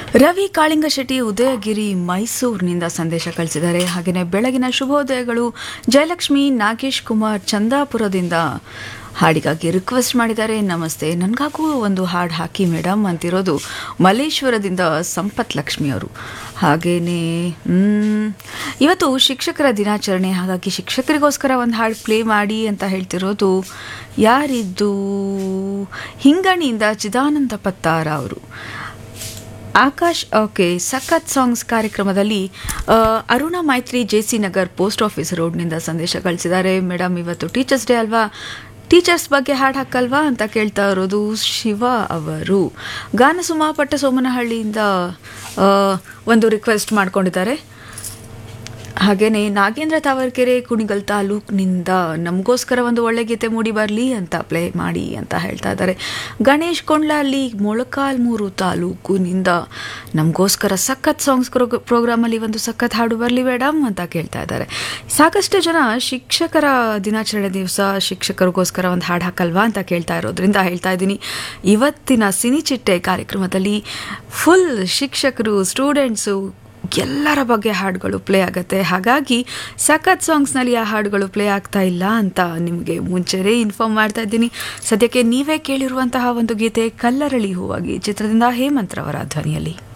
ರವಿ ಕಾಳಿಂಗಶೆಟ್ಟಿ ಉದಯಗಿರಿ ಮೈಸೂರಿನಿಂದ ಸಂದೇಶ ಕಳಿಸಿದ್ದಾರೆ ಹಾಗೆಯೇ ಬೆಳಗಿನ ಶುಭೋದಯಗಳು ಜಯಲಕ್ಷ್ಮಿ ನಾಗೇಶ್ ಕುಮಾರ್ ಚಂದಾಪುರದಿಂದ ಹಾಡಿಗಾಗಿ ರಿಕ್ವೆಸ್ಟ್ ಮಾಡಿದ್ದಾರೆ ನಮಸ್ತೆ ನನಗಾಗೂ ಒಂದು ಹಾಡು ಹಾಕಿ ಮೇಡಮ್ ಅಂತಿರೋದು ಮಲ್ಲೇಶ್ವರದಿಂದ ಸಂಪತ್ ಲಕ್ಷ್ಮಿ ಅವರು ಹಾಗೇನೇ ಮ್, ಇವತ್ತು ಶಿಕ್ಷಕರ ದಿನಾಚರಣೆ ಹಾಗಾಗಿ ಶಿಕ್ಷಕರಿಗೋಸ್ಕರ ಒಂದು ಹಾಡು ಪ್ಲೇ ಮಾಡಿ ಅಂತ ಹೇಳ್ತಿರೋದು ಯಾರಿದ್ದು ಹಿಂಗಣಿಯಿಂದ ಚಿದಾನಂದ ಪತ್ತಾರ ಅವರು ಆಕಾಶ್ ಓಕೆ ಸಖತ್ ಸಾಂಗ್ಸ್ ಕಾರ್ಯಕ್ರಮದಲ್ಲಿ ಆ, Aruna Maitri J C Nagar post office ರೋಡ್ನಿಂದ ಸಂದೇಶ ಕಳಿಸಿದ್ದಾರೆ ಮೇಡಮ್ ಇವತ್ತು ಟೀಚರ್ಸ್ ಡೇ ಅಲ್ವಾ ಟೀಚರ್ಸ್ ಬಗ್ಗೆ ಹಾಡು ಹಾಕಲ್ವಾ ಅಂತ ಕೇಳ್ತಾ ಇರೋದು ಶಿವ ಅವರು ಗಾನಸುಮ ಪಟ್ಟ ಸೋಮನಹಳ್ಳಿಯಿಂದ ಆ, ಒಂದು ರಿಕ್ವೆಸ್ಟ್ ಮಾಡ್ಕೊಂಡಿದ್ದಾರೆ ಹಾಗೇನೆ ನಾಗೇಂದ್ರ ತಾವರ್ಕೆರೆ ಕುಣಿಗಲ್ ತಾಲೂಕಿನಿಂದ ನಮಗೋಸ್ಕರ ಒಂದು ಒಳ್ಳೆ ಗೀತೆ ಮೂಡಿ ಬರಲಿ ಅಂತ ಪ್ಲೇ ಮಾಡಿ ಅಂತ ಹೇಳ್ತಾ ಇದ್ದಾರೆ ಗಣೇಶ್ ಕೊಂಡ್ಲಲ್ಲಿ ಮೊಳಕಾಲ್ಮೂರು ತಾಲೂಕಿನಿಂದ ನಮಗೋಸ್ಕರ ಸಖತ್ ಸಾಂಗ್ಸ್ ಪ್ರೋಗ್ರಾಮಲ್ಲಿ ಒಂದು ಸಖತ್ ಹಾಡು ಬರಲಿ ಮೇಡಮ್ ಅಂತ ಕೇಳ್ತಾ ಇದ್ದಾರೆ ಸಾಕಷ್ಟು ಜನ ಶಿಕ್ಷಕರ ದಿನಾಚರಣೆ ದಿವಸ ಶಿಕ್ಷಕರಿಗೋಸ್ಕರ ಒಂದು ಹಾಡು ಹಾಕಲ್ವಾ ಅಂತ ಕೇಳ್ತಾ ಇರೋದ್ರಿಂದ ಹೇಳ್ತಾ ಇದ್ದೀನಿ ಇವತ್ತಿನ ಸಿನಿಚಿಟ್ಟೆ ಕಾರ್ಯಕ್ರಮದಲ್ಲಿ ಫುಲ್ ಶಿಕ್ಷಕರು ಸ್ಟೂಡೆಂಟ್ಸು ಎಲ್ಲರ ಬಗ್ಗೆ ಹಾಡುಗಳು ಪ್ಲೇ ಆಗುತ್ತೆ ಹಾಗಾಗಿ ಸಖತ್ ಸಾಂಗ್ಸ್ನಲ್ಲಿ ಆ ಹಾಡುಗಳು ಪ್ಲೇ ಆಗ್ತಾ ಇಲ್ಲ ಅಂತ ನಿಮಗೆ ಮುಂಚೆನೇ ಇನ್ಫಾರ್ಮ್ ಮಾಡ್ತಾ ಇದ್ದೀನಿ ಸದ್ಯಕ್ಕೆ ನೀವೇ ಕೇಳಿರುವಂತಹ ಒಂದು ಗೀತೆ ಕಲ್ಲರಳಿ ಹೂವಾಗಿ ಚಿತ್ರದಿಂದ ಹೇಮಂತ್ರವರ ಧ್ವನಿಯಲ್ಲಿ